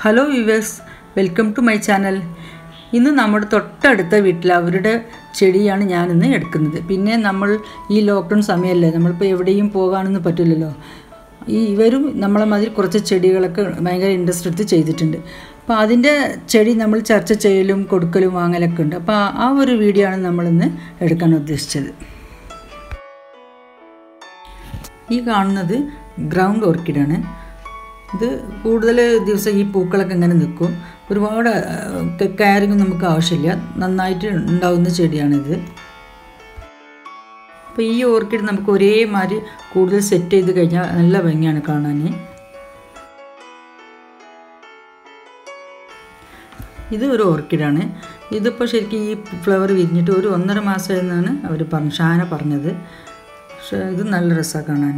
hello viewers welcome to my channel ഇന്ന് നമ്മുടെ തൊട്ടടുത്ത വീട്ടിൽ അവരുടെ ചെടിയാണ് ഞാനിന്ന് എടുക്കുന്നത് പിന്നെ നമ്മൾ ഈ ലോക്ക്ഡൗൺ സമയമല്ലേ നമ്മളിപ്പോൾ എവിടെയും പോകാനൊന്നും പറ്റില്ലല്ലോ ഈ ഇവരും നമ്മളെ മാതിരി കുറച്ച് ചെടികളൊക്കെ ഭയങ്കര ഇൻട്രസ്റ്റ് എടുത്ത് ചെയ്തിട്ടുണ്ട് അപ്പോൾ അതിൻ്റെ ചെടി നമ്മൾ ചർച്ച ചെയ്യലും കൊടുക്കലും വാങ്ങലൊക്കെ ഉണ്ട് അപ്പോൾ ആ ഒരു വീഡിയോ ആണ് നമ്മളിന്ന് എടുക്കാൻ ഉദ്ദേശിച്ചത് ഈ കാണുന്നത് ഗ്രൗണ്ട് ഓർക്കിഡാണ് ഇത് കൂടുതൽ ദിവസം ഈ പൂക്കളൊക്കെ ഇങ്ങനെ നിൽക്കും ഒരുപാട് കെയറിങ് നമുക്ക് ആവശ്യമില്ല നന്നായിട്ട് ഉണ്ടാവുന്ന ചെടിയാണിത് അപ്പോൾ ഈ ഓർക്കിഡ് നമുക്ക് ഒരേമാതിരി കൂടുതൽ സെറ്റ് ചെയ്ത് കഴിഞ്ഞാൽ നല്ല ഭംഗിയാണ് കാണാൻ ഇത് ഒരു ഓർക്കിഡാണ് ഇതിപ്പോൾ ശരിക്കും ഈ ഫ്ലവർ വിരിഞ്ഞിട്ട് ഒരു ഒന്നര മാസം എന്നാണ് അവർ പറഞ്ഞു ഷാന പറഞ്ഞത് പക്ഷേ ഇത് നല്ല രസമാണ് കാണാൻ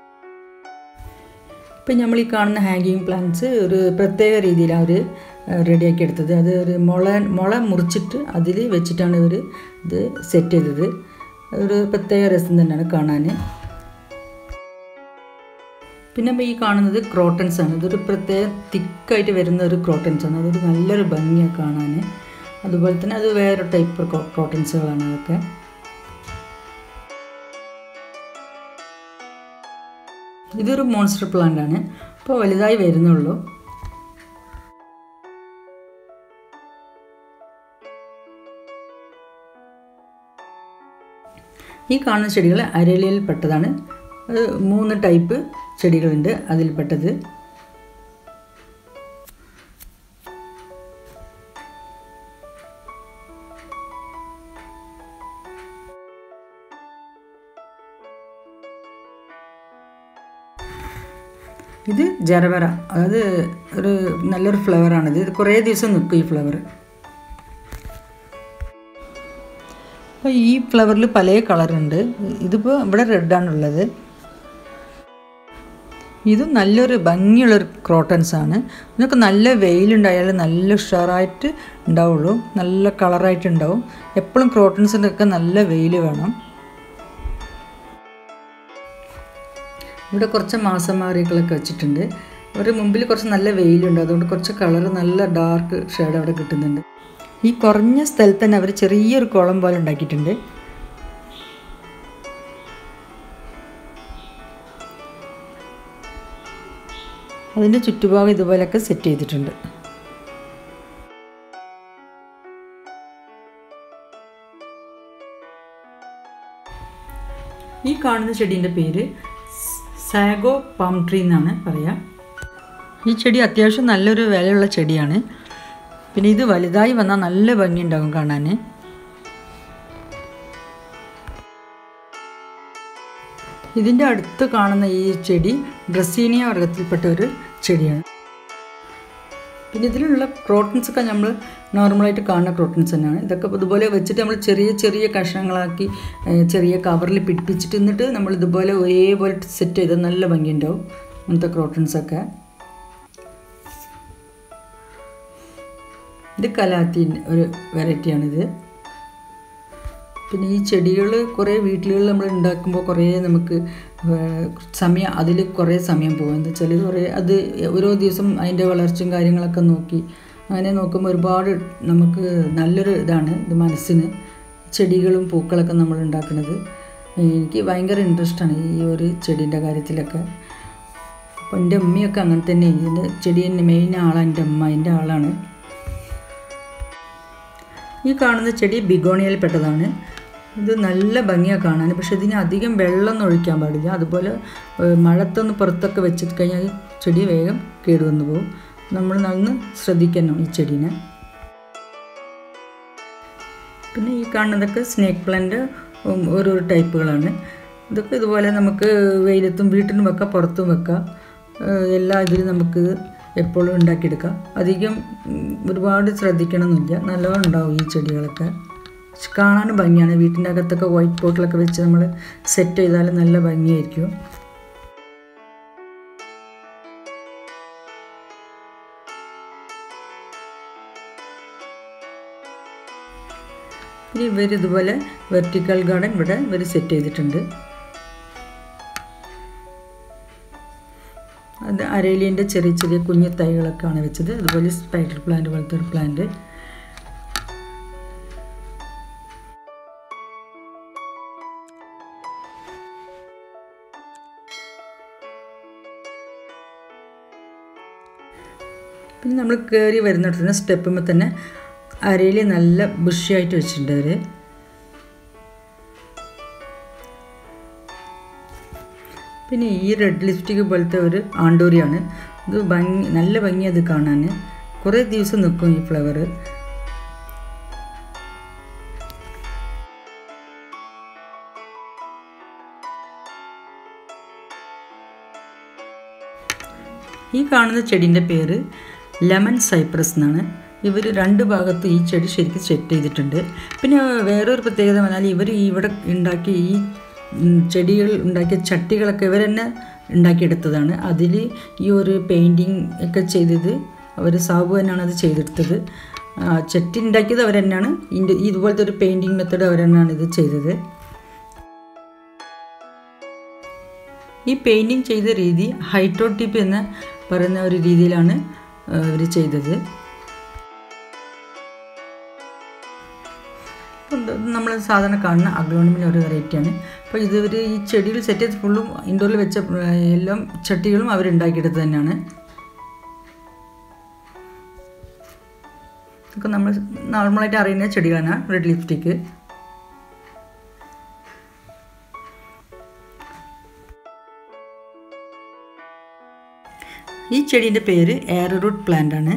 ഇപ്പം നമ്മൾ ഈ കാണുന്ന ഹാങ്ങിങ് പ്ലാന്റ്സ് ഒരു പ്രത്യേക രീതിയിലാണ് അവർ റെഡിയാക്കി എടുത്തത് അത് ഒരു മുള മുള മുറിച്ചിട്ട് അതിൽ വെച്ചിട്ടാണ് ഇവർ ഇത് സെറ്റ് ചെയ്തത് ഒരു പ്രത്യേക രസം തന്നെയാണ് കാണാൻ പിന്നെ ഈ കാണുന്നത് ക്രോട്ടൻസ് ആണ് ഇതൊരു പ്രത്യേക തിക്കായിട്ട് വരുന്ന ഒരു ക്രോട്ടൻസ് ആണ് അതൊരു നല്ലൊരു ഭംഗിയാണ് കാണാൻ അതുപോലെ തന്നെ അത് വേറെ ടൈപ്പ് ക്രോട്ടൻസുകളാണ് അതൊക്കെ ഇതൊരു മോൺസ്റ്റർ പ്ലാന്റ് ആണ് അപ്പോൾ വലുതായി വരുന്നുള്ളൂ ഈ കാണുന്ന ചെടികൾ അരളിയിൽ പെട്ടതാണ് അത് മൂന്ന് ടൈപ്പ് ചെടികളുണ്ട് അതിൽപ്പെട്ടത് ഇത് ജരവര അതായത് ഒരു നല്ലൊരു ഫ്ലവറാണിത് ഇത് കുറേ ദിവസം നിൽക്കും ഈ ഫ്ലവർ അപ്പോൾ ഈ ഫ്ലവറിൽ പല കളറുണ്ട് ഇതിപ്പോൾ ഇവിടെ റെഡാണുള്ളത് ഇത് നല്ലൊരു ഭംഗിയുള്ളൊരു ക്രോട്ടൻസ് ആണ് ഇതൊക്കെ നല്ല വെയിലുണ്ടായാൽ നല്ല ഉഷാറായിട്ട് ഉണ്ടാവുള്ളൂ നല്ല കളറായിട്ട് ഉണ്ടാവും എപ്പോഴും ക്രോട്ടൻസിൻ്റെയൊക്കെ നല്ല വെയിൽ വേണം ഇവിടെ കുറച്ച് മാസമാറികളൊക്കെ വെച്ചിട്ടുണ്ട് ഒരു മുമ്പിൽ കുറച്ച് നല്ല വെയിലുണ്ട് അതുകൊണ്ട് കുറച്ച് കളർ നല്ല ഡാർക്ക് ഷെയ്ഡ് അവിടെ കിട്ടുന്നുണ്ട് ഈ കുറഞ്ഞ സ്ഥലത്ത് തന്നെ അവർ ചെറിയൊരു കുളം പോലെ ഉണ്ടാക്കിയിട്ടുണ്ട് അതിൻ്റെ ചുറ്റുഭാഗം ഇതുപോലെയൊക്കെ സെറ്റ് ചെയ്തിട്ടുണ്ട് ഈ കാണുന്ന ചെടീൻ്റെ പേര് സാഗോ പാം ട്രീ എന്നാണ് പറയുക ഈ ചെടി അത്യാവശ്യം നല്ലൊരു വിലയുള്ള ചെടിയാണ് പിന്നെ ഇത് വലുതായി വന്നാൽ നല്ല ഭംഗിയുണ്ടാകും കാണാൻ ഇതിൻ്റെ അടുത്ത് കാണുന്ന ഈ ചെടി ഡ്രസ്സീനിയ വർഗത്തിൽപ്പെട്ട ഒരു ചെടിയാണ് പിന്നെ ഇതിലുള്ള ക്രോട്ടൻസ് ഒക്കെ നമ്മൾ നോർമലായിട്ട് കാണുന്ന ക്രോട്ടൻസ് തന്നെയാണ് ഇതൊക്കെ ഇതുപോലെ വെച്ചിട്ട് നമ്മൾ ചെറിയ ചെറിയ കഷ്ണങ്ങളാക്കി ചെറിയ കവറിൽ പിടിപ്പിച്ചിട്ട് എന്നിട്ട് നമ്മൾ ഇതുപോലെ ഒരേപോലെ സെറ്റ് ചെയ്ത് നല്ല ഭംഗിയുണ്ടാവും അങ്ങനത്തെ ക്രോട്ടൻസൊക്കെ ഇത് കലാത്തിൻ ഒരു വെറൈറ്റിയാണിത് പിന്നെ ഈ ചെടികൾ കുറേ വീട്ടിലുകളിൽ നമ്മൾ ഉണ്ടാക്കുമ്പോൾ കുറേ നമുക്ക് സമയം അതിൽ കുറേ സമയം പോകും എന്താ വെച്ചാൽ കുറേ അത് ഓരോ ദിവസം അതിൻ്റെ വളർച്ചയും കാര്യങ്ങളൊക്കെ നോക്കി അങ്ങനെ നോക്കുമ്പോൾ ഒരുപാട് നമുക്ക് നല്ലൊരു ഇതാണ് ഇത് മനസ്സിന് ചെടികളും പൂക്കളൊക്കെ നമ്മൾ ഉണ്ടാക്കുന്നത് എനിക്ക് ഭയങ്കര ഇൻട്രസ്റ്റാണ് ഈ ഒരു ചെടീൻ്റെ കാര്യത്തിലൊക്കെ അപ്പോൾ എൻ്റെ ഉമ്മയൊക്കെ അങ്ങനെ തന്നെ ഇതിൻ്റെ ചെടി തന്നെ മെയിൻ ആളാണ് എൻ്റെ അമ്മ എൻ്റെ ആളാണ് ഈ കാണുന്ന ചെടി ബിഗോണിയയിൽ പെട്ടതാണ് ഇത് നല്ല ഭംഗിയാണ് കാണാൻ പക്ഷെ ഇതിന് അധികം വെള്ളം ഒഴിക്കാൻ പാടില്ല അതുപോലെ മഴത്തൊന്ന് പുറത്തൊക്കെ വെച്ചിട്ട് കഴിഞ്ഞാൽ ചെടി വേഗം കേടുവന്നു പോകും നമ്മൾ നന്ന് ശ്രദ്ധിക്കണം ഈ ചെടീനെ പിന്നെ ഈ കാണുന്നതൊക്കെ സ്നേക്ക് പ്ലാന്റ് ഓരോരോ ടൈപ്പുകളാണ് ഇതൊക്കെ ഇതുപോലെ നമുക്ക് വെയിലത്തും വീട്ടിലും വെക്കാം പുറത്തും വെക്കാം എല്ലാ ഇതിലും നമുക്ക് എപ്പോഴും ഉണ്ടാക്കിയെടുക്കാം അധികം ഒരുപാട് ശ്രദ്ധിക്കണമെന്നില്ല നല്ലോണം ഉണ്ടാവും ഈ ചെടികളൊക്കെ കാണാനും ഭംഗിയാണ് വീട്ടിൻ്റെ അകത്തൊക്കെ വൈറ്റ് പോട്ടിലൊക്കെ വെച്ച് നമ്മൾ സെറ്റ് ചെയ്താൽ നല്ല ഭംഗിയായിരിക്കും ഇനി ഇവർ ഇതുപോലെ വെർട്ടിക്കൽ ഗാർഡൻ ഇവിടെ ഇവർ സെറ്റ് ചെയ്തിട്ടുണ്ട് അത് അരേലിയൻ്റെ ചെറിയ ചെറിയ കുഞ്ഞു തൈകളൊക്കെയാണ് വെച്ചത് അതുപോലെ സ്പൈഡർ പ്ലാന്റ് പോലത്തെ ഒരു പ്ലാന്റ് പിന്നെ നമ്മൾ കയറി വരുന്നിടത്ത് തന്നെ സ്റ്റെപ്പുമ്പോൾ തന്നെ അരയിൽ നല്ല ബുഷിയായിട്ട് വെച്ചിട്ടുണ്ട് അവർ പിന്നെ ഈ റെഡ് ലിപ്സ്റ്റിക് പോലത്തെ ഒരു ആണ്ടൂരിയാണ് ഇത് ഭംഗി നല്ല ഭംഗി അത് കാണാൻ കുറേ ദിവസം നിൽക്കും ഈ ഫ്ലവർ ഈ കാണുന്ന ചെടീൻ്റെ പേര് ലെമൺ സൈപ്രസ് എന്നാണ് ഇവർ രണ്ട് ഭാഗത്ത് ഈ ചെടി ശരിക്കും സെറ്റ് ചെയ്തിട്ടുണ്ട് പിന്നെ വേറൊരു പ്രത്യേകത പറഞ്ഞാൽ ഇവർ ഇവിടെ ഉണ്ടാക്കിയ ഈ ഉം, ചെടികൾ ഉണ്ടാക്കിയ ചട്ടികളൊക്കെ ഇവർ തന്നെ ഉണ്ടാക്കിയെടുത്തതാണ് അതിൽ ഈ ഒരു പെയിൻറ്റിങ് ഒക്കെ ചെയ്തത് അവർ സാബു തന്നെയാണ് അത് ചെയ്തെടുത്തത് ആ, ചട്ടി ഉണ്ടാക്കിയത് അവർ തന്നെയാണ് ഇതിൻ്റെ ഇതുപോലത്തെ ഒരു പെയിൻറ്റിങ് മെത്തഡ് അവർ തന്നെയാണ് ഇത് ചെയ്തത് ഈ പെയിൻറ്റിങ് ചെയ്ത രീതി ഹൈഡ്രോട്ടിപ്പ് എന്ന് പറയുന്ന ഒരു രീതിയിലാണ് അവർ ചെയ്തത് നമ്മൾ സാധാരണ കാണുന്ന അഗ്ലോണിമിൻ്റെ ഒരു വെറൈറ്റിയാണ് അപ്പോൾ ഇത് ഒരു ഈ ചെടികൾ സെറ്റ് ചെയ്ത് ഫുള്ളും ഇൻഡോറിൽ വെച്ച ആ, എല്ലാം ചട്ടികളും അവരുണ്ടാക്കിയെടുത്തത് തന്നെയാണ് ഇതൊക്കെ നമ്മൾ നോർമലായിട്ട് അറിയുന്ന ചെടികളാണ് റെഡ് ലിപ്സ്റ്റിക്ക് ഈ ചെടീൻ്റെ പേര് എയർറൂട്ട് പ്ലാന്റ് ആണ്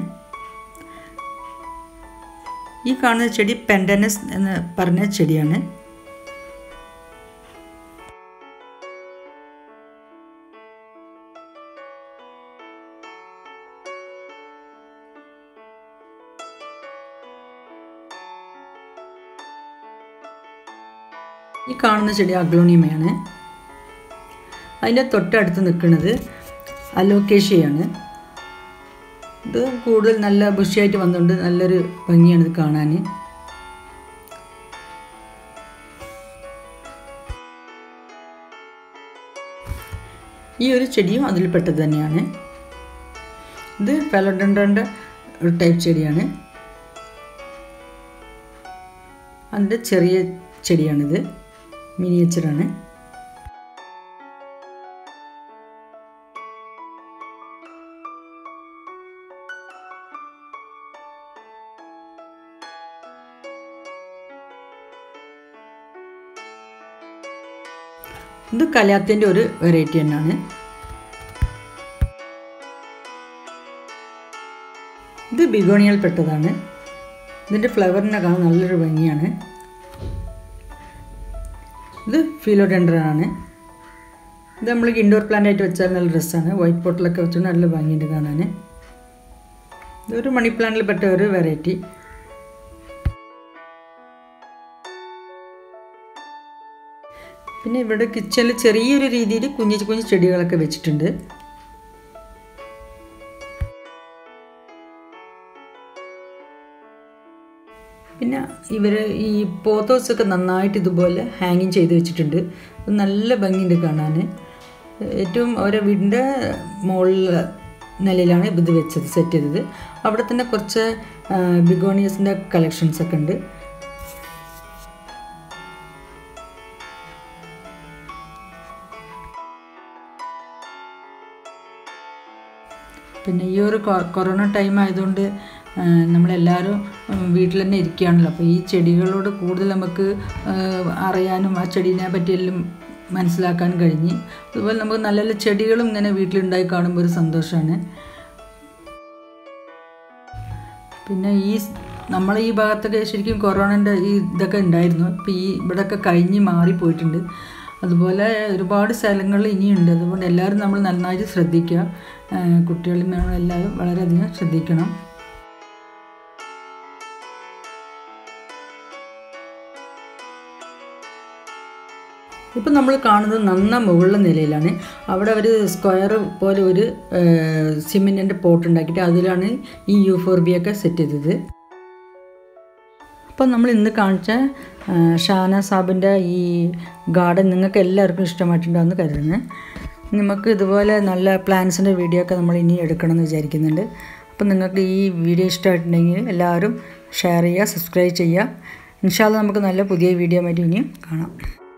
ഈ കാണുന്ന ചെടി പെൻഡനസ് എന്ന് പറഞ്ഞ ചെടിയാണ് ഈ കാണുന്ന ചെടി അഗ്ലോണിയമയാണ് അതിൻ്റെ തൊട്ടടുത്ത് നിൽക്കുന്നത് അലോക്കേഷ്യയാണ് ഇത് കൂടുതൽ നല്ല ബുഷിയായിട്ട് വന്നുകൊണ്ട് നല്ലൊരു ഭംഗിയാണ് ഇത് കാണാൻ ഈ ഒരു ചെടിയും അതിൽപ്പെട്ടത് തന്നെയാണ് ഇത് ഫെലോഡൻഡ്രൻ്റെ ഒരു ടൈപ്പ് ചെടിയാണ് അതിൻ്റെ ചെറിയ ചെടിയാണിത് മിനിയേച്ചറാണ് ഇത് കലാത്തിൻ്റെ ഒരു വെറൈറ്റി തന്നെയാണ് ഇത് ബിഗോണിയൽ പെട്ടതാണ് ഇതിൻ്റെ ഫ്ലവറിനെ കാണാൻ നല്ലൊരു ഭംഗിയാണ് ഇത് ഫിലോഡെൻഡ്രനാണ് ഇത് നമ്മൾ ഇൻഡോർ പ്ലാന്റ് ആയിട്ട് വെച്ചാൽ നല്ല രസമാണ് വൈറ്റ് പോട്ടിലൊക്കെ വെച്ചാൽ നല്ല ഭംഗിയുണ്ട് കാണാൻ ഇതൊരു മണി പ്ലാന്റിൽ പെട്ട ഒരു വെറൈറ്റി പിന്നെ ഇവിടെ കിച്ചണിൽ ചെറിയൊരു രീതിയിൽ കുഞ്ഞു കുഞ്ഞു ചെടികളൊക്കെ വെച്ചിട്ടുണ്ട് പിന്നെ ഇവർ ഈ പോത്തോസൊക്കെ നന്നായിട്ട് ഇതുപോലെ ഹാങ്ങിങ് ചെയ്ത് വെച്ചിട്ടുണ്ട് അത് നല്ല ഭംഗിയുണ്ട് കാണാൻ ഏറ്റവും അവരെ വീടിൻ്റെ മുകളിൽ നിലയിലാണ് ഇത് വെച്ചത് സെറ്റ് ചെയ്തത് അവിടെ തന്നെ കുറച്ച് ബിഗോണിയസിൻ്റെ കളക്ഷൻസ് ഒക്കെ ഉണ്ട് പിന്നെ ഈ ഒരു കൊ- കൊറോണ ടൈം ആയതുകൊണ്ട് ആ, നമ്മളെല്ലാവരും ഉം, വീട്ടിൽ തന്നെ ഇരിക്കുകയാണല്ലോ അപ്പോൾ ഈ ചെടികളോട് കൂടുതൽ നമുക്ക് ആ, അറിയാനും ആ ചെടീനെ പറ്റിയെല്ലാം മനസ്സിലാക്കാൻ കഴിഞ്ഞ് അതുപോലെ നമുക്ക് നല്ല നല്ല ചെടികളും ഇങ്ങനെ വീട്ടിലുണ്ടായി കാണുമ്പോൾ ഒരു സന്തോഷമാണ് പിന്നെ ഈ സ്- നമ്മളെ ഈ ഭാഗത്തൊക്കെ ശരിക്കും കൊറോണൻ്റെ ഈ ഇതൊക്കെ ഉണ്ടായിരുന്നു ഇപ്പോൾ ഈ ഇവിടെയൊക്കെ കഴിഞ്ഞ് മാറിപ്പോയിട്ടുണ്ട് അതുപോലെ ഒരുപാട് സ്ഥലങ്ങളിൽ ഇനിയുണ്ട് അതുകൊണ്ട് എല്ലാവരും നമ്മൾ നന്നായിട്ട് ശ്രദ്ധിക്കുക കുട്ടികളും നമ്മൾ എല്ലാവരും വളരെയധികം ശ്രദ്ധിക്കണം ഇപ്പം നമ്മൾ കാണുന്നത് നന്ന മുകളിലെ നിലയിലാണ് അവിടെ അവർ സ്ക്വയർ പോലെ ഒരു സിമെൻറ്റിൻ്റെ പോട്ട് ഉണ്ടാക്കിയിട്ട് അതിലാണ് ഈ യൂഫോർബിയൊക്കെ സെറ്റ് ചെയ്തത് അപ്പം നമ്മൾ ഇന്ന് കാണിച്ച ആ, ഷാന സാബിൻ്റെ ഈ ഗാർഡൻ നിങ്ങൾക്ക് എല്ലാവർക്കും ഇഷ്ടമായിട്ടുണ്ടാകുമെന്ന് കരുതുന്നത് നമുക്ക് ഇതുപോലെ നല്ല പ്ലാൻസിൻ്റെ വീഡിയോ ഒക്കെ നമ്മൾ ഇനി എടുക്കണം എന്ന് വിചാരിക്കുന്നുണ്ട് അപ്പം നിങ്ങൾക്ക് ഈ വീഡിയോ ഇഷ്ടമായിട്ടുണ്ടെങ്കിൽ എല്ലാവരും ഷെയർ ചെയ്യുക സബ്സ്ക്രൈബ് ചെയ്യുക ഇൻഷാല്ല നമുക്ക് നല്ല പുതിയ വീഡിയോ ആയിട്ട് ഇനിയും കാണാം